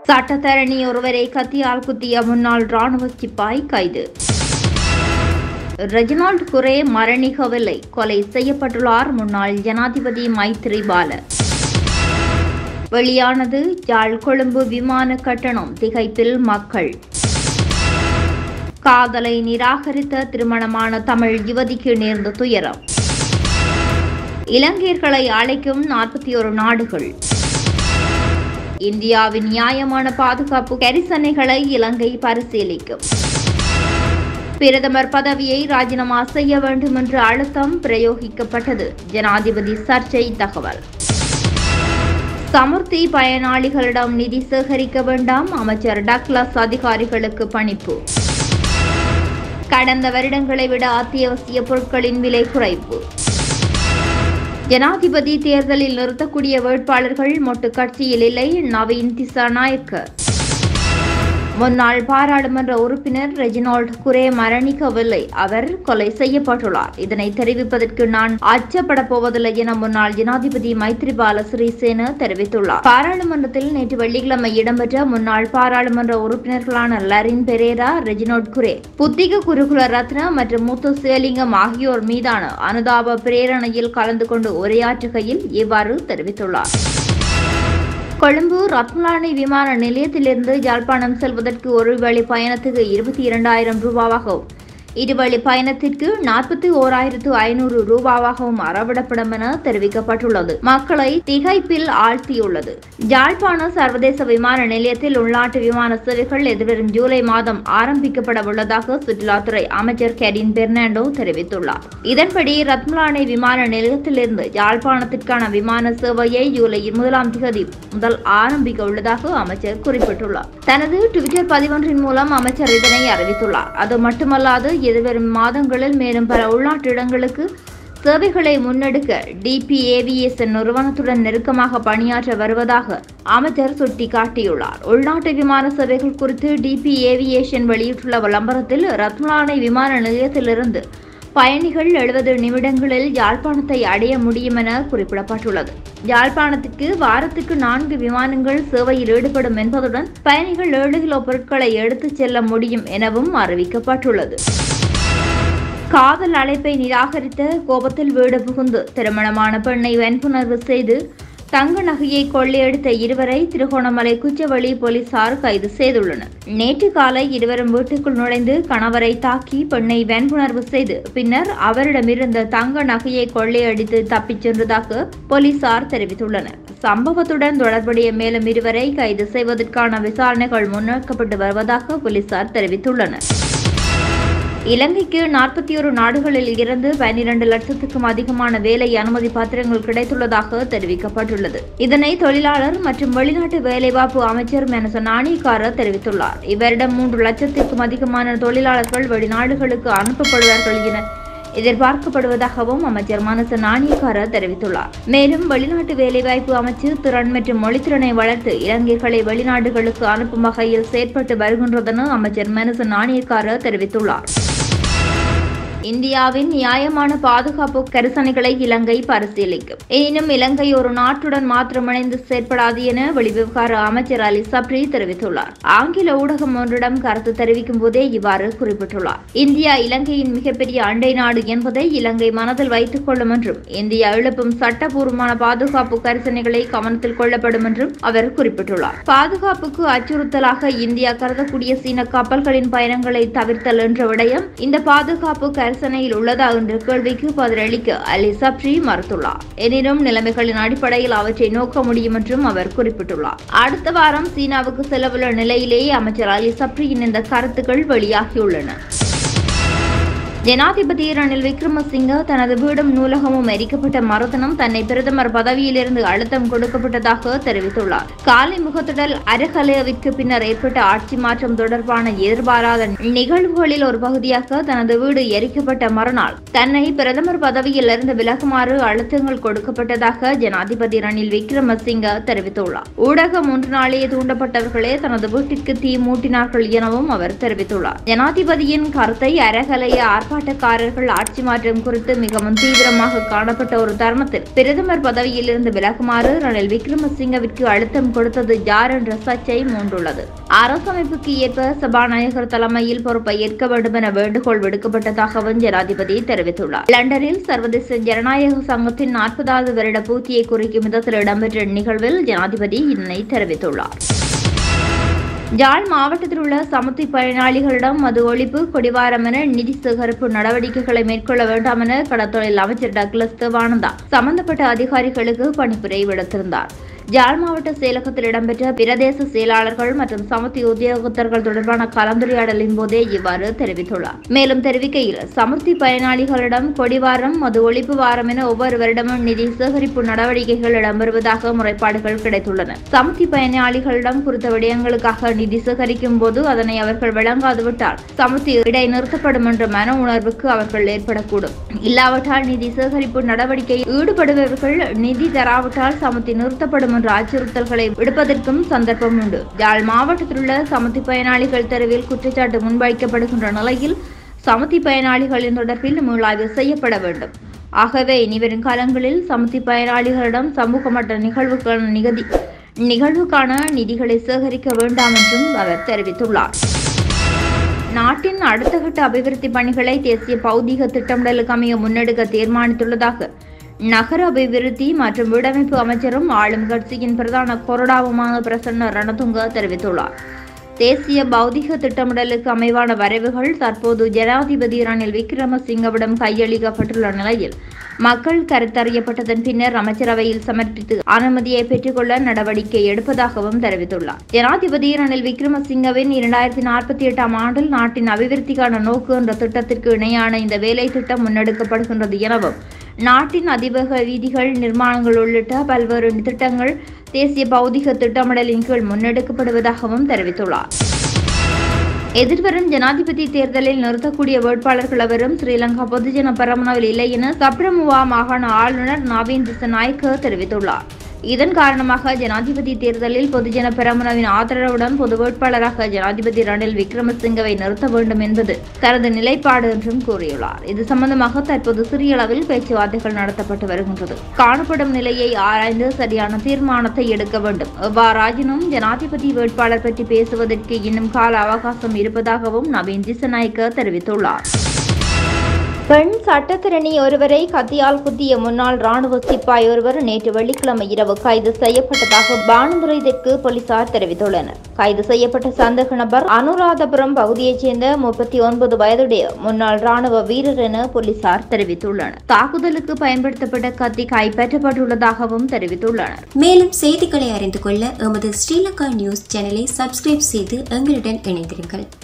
சட்டத்தரணி ஒருவரை கத்தியால் குத்திய முன்னாள் ராணுவ சிப்பாய் கைது ரெஜினால்ட் குரே மரணிக்கவில்லை கொலை செய்யப்பட்டுள்ளார் முன்னாள் ஜனாதிபதி மைத்ரிபால வெளியானது யாழ் கொழும்பு விமான கட்டணம் திகைப்பில் மக்கள் காதலை நிராகரித்த திருமணமான தமிழ் யுவதிக்கு நேர்ந்த துயரம் இலங்கையர்களை அழைக்கும் நாற்பத்தி ஒரு நாடுகள் இந்தியாவின் நியாயமான பாதுகாப்பு கரிசனைகளை இலங்கை பரிசீலிக்கும் பிரதமர் பதவியை ராஜினாமா செய்ய வேண்டும் என்ற அழுத்தம் பிரயோகிக்கப்பட்டது ஜனாதிபதி சர்ச்சை தகவல் சமுர்த்தி பயனாளிகளிடம் நிதி சேகரிக்க வேண்டாம் அமைச்சர் டக்ளஸ் அதிகாரிகளுக்கு பணிப்பு கடந்த வருடங்களை விட அத்தியாவசிய பொருட்களின் விலை குறைப்பு ஜனாதிபதி தேர்தலில் நிறுத்தக்கூடிய வேட்பாளர்கள் மொட்டு கட்சியில் இல்லை நவீன் திசாநாயக்க முன்னாள் பாராளுமன்ற உறுப்பினர் ரெஜினால்ட் குரே மரணிக்கவில்லை அவர் கொலை செய்யப்பட்டுள்ளார் இதனை தெரிவிப்பதற்கு நான் அச்சப்பட போவதில்லை என முன்னாள் ஜனாதிபதி மைத்ரிபால சிறிசேன தெரிவித்துள்ளார் பாராளுமன்றத்தில் நேற்று வெள்ளிக்கிழமை இடம்பெற்ற முன்னாள் பாராளுமன்ற உறுப்பினர்களான லரின் பெரேரா ரெஜினால்ட் குரே புத்திக குருகுல ரத்ன மற்றும் முத்து சிவலிங்கம் ஆகியோர் மீதான அனுதாப பிரேரணையில் கலந்து கொண்டு உரையாற்றுகையில் இவ்வாறு தெரிவித்துள்ளார் கொழும்பு ரத்மலானை விமான நிலையத்திலிருந்து யாழ்ப்பாணம் செல்வதற்கு ஒரு வழி பயணத்துக்கு இருபத்தி இரண்டாயிரம் ரூபாவாகவும் இருவழி பயணத்திற்கு நாற்பத்தி ஓராயிரத்து ஐநூறு ரூபாவாகவும் அறவிடப்படும் என தெரிவிக்கப்பட்டுள்ளது மக்களை திகைப்பில் ஆழ்த்தியுள்ளது யாழ்ப்பாண சர்வதேச விமான நிலையத்தில் உள்நாட்டு விமான சேவைகள் எதிர்வரும் ஜூலை மாதம் ஆரம்பிக்கப்பட உள்ளதாக சுற்றுலாத்துறை அமைச்சர் கெரின் பெர்னாண்டோ தெரிவித்துள்ளார் இதன்படி ரத்மலானை விமான நிலையத்திலிருந்து யாழ்ப்பாணத்திற்கான விமான சேவையை ஜூலை முதலாம் தேதி முதல் ஆரம்பிக்க உள்ளதாக அமைச்சர் குறிப்பிட்டுள்ளார் தனது டுவிட்டர் பதிவொன்றின் மூலம் அமைச்சர் இதனை அறிவித்துள்ளார் அது மட்டுமல்லாது எதிர்வரும் மாதங்களில் மேலும் பல உள்நாட்டு இடங்களுக்கு சேவைகளை முன்னெடுக்க டிபி ஏவிஎஸ்என் நிறுவனத்துடன் நெருக்கமாக பணியாற்ற வருவதாக அமைச்சர் சுட்டிக்காட்டியுள்ளார் உள்நாட்டு விமான சேவைகள் குறித்து டிபி ஏவியேஷன் வெளியிட்டுள்ள விளம்பரத்தில் ரத்மலானை விமான நிலையத்திலிருந்து பயணிகள் எழுபது நிமிடங்களில் யாழ்ப்பாணத்தை அடைய முடியும் என குறிப்பிடப்பட்டுள்ளது யாழ்ப்பாணத்திற்கு வாரத்துக்கு நான்கு விமானங்கள் சேவையில் ஈடுபடும் என்பதுடன் பயணிகள் ஏழு கிலோ பொருட்களை எடுத்துச் செல்ல முடியும் எனவும் அறிவிக்கப்பட்டுள்ளது காதல் அழைப்பை நிராகரித்த கோபத்தில் வீடு புகுந்து திருமணமான பெண்ணை வன்புணர்வு செய்து தங்க நகையை கொள்ளையடித்த இருவரை திருகோணமலை குச்சவெளி போலீசார் கைது செய்துள்ளனர் நேற்று காலை இருவரும் வீட்டுக்குள் நுழைந்து கணவரை தாக்கி பெண்ணை வன்புணர்வு செய்து பின்னர் அவரிடமிருந்த தங்க நகையை கொள்ளையடித்து தப்பிச் சென்றதாக போலீசார் தெரிவித்துள்ளனர் சம்பவத்துடன் தொடர்புடைய மேலும் இருவரை கைது செய்வதற்கான விசாரணைகள் முன்னெடுக்கப்பட்டு வருவதாக போலீசார் தெரிவித்துள்ளனர் இலங்கைக்கு நாற்பத்தி ஒரு நாடுகளில் இருந்து பனிரண்டு லட்சத்துக்கும் அதிகமான வேலை அனுமதி பத்திரங்கள் கிடைத்துள்ளதாக தெரிவிக்கப்பட்டுள்ளது இதனை தொழிலாளர் மற்றும் வெளிநாட்டு வேலைவாய்ப்பு அமைச்சர் மெனச நாணயக்கார தெரிவித்துள்ளார் இவரிடம் மூன்று லட்சத்திற்கும் அதிகமான தொழிலாளர்கள் வெளிநாடுகளுக்கு அனுப்பப்படுவார்கள் என எதிர்பார்க்கப்படுவதாகவும் அமைச்சர் மனச நாணயக்கார தெரிவித்துள்ளார் மேலும் வெளிநாட்டு வேலைவாய்ப்பு அமைச்சு திறன் மற்றும் மொழித்திறனை வளர்த்து இலங்கைகளை வெளிநாடுகளுக்கு அனுப்பும் வகையில் செயற்பட்டு வருகின்றதென அமைச்சர் மனச நாணயக்கார தெரிவித்துள்ளார் இந்தியாவின் நியாயமான பாதுகாப்பு கரிசனைகளை இலங்கை பரிசீலிக்கும் எனினும் இலங்கை ஒரு நாட்டுடன் மாத்திரம் இணைந்து செயற்படாது என வெளிவிவகார அமைச்சர் அலி சப்ரி தெரிவித்துள்ளார் ஆங்கில ஊடகம் ஒன்றிடம் கருத்து தெரிவிக்கும் போதே இவ்வாறு குறிப்பிட்டுள்ளார் இந்தியா இலங்கையின் மிகப்பெரிய அண்டை நாடு என்பதை இலங்கை மனதில் வைத்துக் கொள்ளும் என்றும் இந்தியா எழுப்பும் சட்டபூர்வமான பாதுகாப்பு கரிசனைகளை கவனத்தில் கொள்ளப்படும் என்றும் அவர் குறிப்பிட்டுள்ளார் பாதுகாப்புக்கு அச்சுறுத்தலாக இந்தியா கருதக்கூடிய சீன கப்பல்களின் பயணங்களை தவிர்த்தல் என்ற விடயம் இந்த பாதுகாப்பு கரிசனையில் உள்ளதா என்ற கேள்விக்கு பதிலளிக்க அலி சப்ரி மறுத்துள்ளார் எனினும் நிலைமைகளின் அடிப்படையில் அவற்றை நோக்க முடியும் என்றும் அவர் குறிப்பிட்டுள்ளார் அடுத்த வாரம் சீனாவுக்கு செல்லவுள்ள நிலையிலேயே அமைச்சர் அலி சப்ரியின் இந்த கருத்துக்கள் வெளியாகியுள்ளன ஜனாதிபதி ரணில் விக்ரமசிங்க தனது வீடும் நூலகமும் எரிக்கப்பட்ட மறுதினம் தன்னை பிரதமர் பதவியிலிருந்து அழுத்தம் கொடுக்கப்பட்டதாக தெரிவித்துள்ளார் காலை முகத்துடல் அரகலையவிற்கு பின்னர் ஏற்பட்ட ஆட்சி மாற்றம் தொடர்பான எதிர்பாராத நிகழ்வுகளில் ஒரு பகுதியாக தனது வீடு எரிக்கப்பட்ட மறுநாள் தன்னை பிரதமர் பதவியில் இருந்து விலகுமாறு அழுத்தங்கள் கொடுக்கப்பட்டதாக ஜனாதிபதி ரணில் விக்ரமசிங்க தெரிவித்துள்ளார் ஊடகம் ஒன்று நாளேயே தூண்டப்பட்டவர்களே தனது வீட்டிற்கு தீ மூட்டினார்கள் எனவும் அவர் தெரிவித்துள்ளார் ஜனாதிபதியின் கருத்தை அரகலைய ஆர்ப்பாட்ட ஆர்ப்பாட்டக்காரர்கள் ஆட்சி மாற்றம் குறித்து மிகவும் தீவிரமாக காணப்பட்ட ஒரு தருணத்தில் பிரதமர் பதவியில் இருந்து விலகுமாறு ரணில் விக்ரமசிங்கவிற்கு அழுத்தம் கொடுத்தது யார் என்ற சர்ச்சை மூண்டுள்ளது அரசமைப்புக்கு ஏற்ப சபாநாயகர் தலைமையில் பொறுப்பை ஏற்க வேண்டும் என வேண்டுகோள் விடுக்கப்பட்டதாகவும் ஜனாதிபதி தெரிவித்துள்ளார் லண்டனில் சர்வதேச ஜனநாயக சங்கத்தின் நாற்பதாவது வருட பூர்த்தியை குறிக்கும் விதத்தில் இடம்பெற்ற நிகழ்வில் ஜனாதிபதி இதனை தெரிவித்துள்ளார் ஜாழ் மாவட்டத்தில் உள்ள சமுத்தி பயனாளிகளிடம் மது ஒழிப்பு கொடிவாரம் என நிதி சேகரிப்பு நடவடிக்கைகளை மேற்கொள்ள வேண்டாம் என கடத்தொழில் அமைச்சர் டக்ளஸ் தேவானந்தா சம்பந்தப்பட்ட அதிகாரிகளுக்கு பணிப்புரை விடுத்திருந்தார் ஜாழ் மாவட்ட செயலகத்தில் இடம்பெற்ற பிரதேச செயலாளர்கள் மற்றும் சமுத்தி உத்தியோகத்தர்கள் தொடர்பான கலந்துரையாடலின் போதே இவ்வாறு தெரிவித்துள்ளார் மேலும் தெரிவிக்கையில் சமுர்த்தி பயனாளிகளிடம் கொடிவாரம் மது ஒழிப்பு வாரம் என ஒவ்வொரு வருடமும் நிதி சேகரிப்பு நடவடிக்கைகள் இடம்பெறுவதாக முறைப்பாடுகள் கிடைத்துள்ளன சமுத்தி பயனாளிகளிடம் குறித்த விடயங்களுக்காக நிதி சேகரிக்கும் போது அதனை அவர்கள் வழங்காது விட்டால் சமுத்தி இடைநிறுத்தப்படும் என்ற மன உணர்வுக்கு அவர்கள் ஏற்படக்கூடும் இல்லாவிட்டால் நிதி சேகரிப்பு நடவடிக்கையில் ஈடுபடுபவர்கள் நிதி தராவிட்டால் சமுத்தி நிறுத்தப்படும் என்ற அச்சுறுத்தல்களை விடுப்பதற்கும் சந்தர்ப்பம் உண்டு யாழ் மாவட்டத்தில் உள்ள சமுத்தி பயனாளிகள் தெருவில் குற்றச்சாட்டு முன்வைக்கப்படுகின்ற நிலையில் சமுத்தி பயனாளிகளின் தொடர்பில் மீளாய்வு செய்யப்பட வேண்டும் ஆகவே இனிவரும் காலங்களில் சமுத்தி பயனாளிகளிடம் சமூக மட்ட நிகழ்வுக்கான நிகதி நிகழ்வுக்கான நிதிகளை சேகரிக்க வேண்டாம் என்றும் அவர் தெரிவித்துள்ளார் நாட்டின் அடுத்த கட்ட அபிவிருத்தி பணிகளை தேசிய பௌதீக திட்டமிடலுக்கு அமைய முன்னெடுக்க தீர்மானித்துள்ளதாக நகர அபிவிருத்தி மற்றும் வீடமைப்பு அமைச்சரும் ஆளும் கட்சியின் பிரதான கொறடாவுமான பிரசன்ன ரணதுங்க தெரிவித்துள்ளார் தேசிய பௌதிக திட்டமிடலுக்கு அமைவான வரைவுகள் தற்போது ஜனாதிபதி ரணில் விக்ரமசிங்கவிடம் கையளிக்கப்பட்டுள்ள நிலையில் மக்கள் கருத்தறியப்பட்டதன் பின்னர் அமைச்சரவையில் சமர்ப்பித்து அனுமதியை பெற்றுக்கொள்ள நடவடிக்கை எடுப்பதாகவும் தெரிவித்துள்ளார் ஜனாதிபதி ரணில் விக்ரமசிங்கவின் இரண்டாயிரத்தி நாற்பத்தி எட்டாம் ஆண்டில் நாட்டின் அபிவிருத்திக்கான நோக்கு என்ற திட்டத்திற்கு இணையான இந்த வேலை திட்டம் முன்னெடுக்கப்படுகின்றது எனவும் நாட்டின் அதிவேக வீதிகள் நிர்மாணங்கள் உள்ளிட்ட பல்வேறு திட்டங்கள் தேசிய பௌதிக திட்டமிடலின் கீழ் முன்னெடுக்கப்படுவதாகவும் தெரிவித்துள்ளார் எதிர்வரும் ஜனாதிபதி தேர்தலில் நிறுத்தக்கூடிய வேட்பாளர்கள் எவரும் ஸ்ரீலங்கா பொதுஜன பரமனவில் இல்லை என சப்ரமுவா மாகாண ஆளுநர் நவீன் திசநாயக்க தெரிவித்துள்ளார் இதன் காரணமாக ஜனாதிபதி தேர்தலில் பொதுஜன பெரமுனவின் ஆதரவுடன் பொது வேட்பாளராக ஜனாதிபதி ரணில் விக்ரமசிங்கவை நிறுத்த வேண்டும் என்பது தனது நிலைப்பாடு என்றும் கூறியுள்ளார் இது சம்பந்தமாக தற்போது சிறிய அளவில் பேச்சுவார்த்தைகள் நடத்தப்பட்டு வருகின்றது காணப்படும் நிலையை ஆராய்ந்து சரியான தீர்மானத்தை எடுக்க வேண்டும் எவ்வாறாயினும் ஜனாதிபதி வேட்பாளர் பற்றி பேசுவதற்கு இன்னும் கால அவகாசம் இருப்பதாகவும் நவீன் திசநாயக்க தெரிவித்துள்ளார் பெண் சட்டத்திரணி ஒருவரை கத்தியால் குத்திய முன்னாள் ராணுவ சிப்பாய் ஒருவர் நேற்று வெள்ளிக்கிழமை இரவு கைது செய்யப்பட்டதாக பானுதுரை தெற்கு போலீசார் தெரிவித்துள்ளனர் கைது செய்யப்பட்ட சந்தேக நபர் அனுராதபுரம் பகுதியைச் சேர்ந்த முப்பத்தி ஒன்பது வயதுடைய முன்னாள் ராணுவ வீரர் என போலீசார் தெரிவித்துள்ளனர் தாக்குதலுக்கு பயன்படுத்தப்பட்ட கத்தி கைப்பற்றப்பட்டுள்ளதாகவும் தெரிவித்துள்ளனர் மேலும் செய்திகளை அறிந்து கொள்ள எமது ஸ்ரீலங்கா நியூஸ் சேனலை சப்ஸ்கிரைப் செய்து எங்களுடன் இணைந்திருங்கள்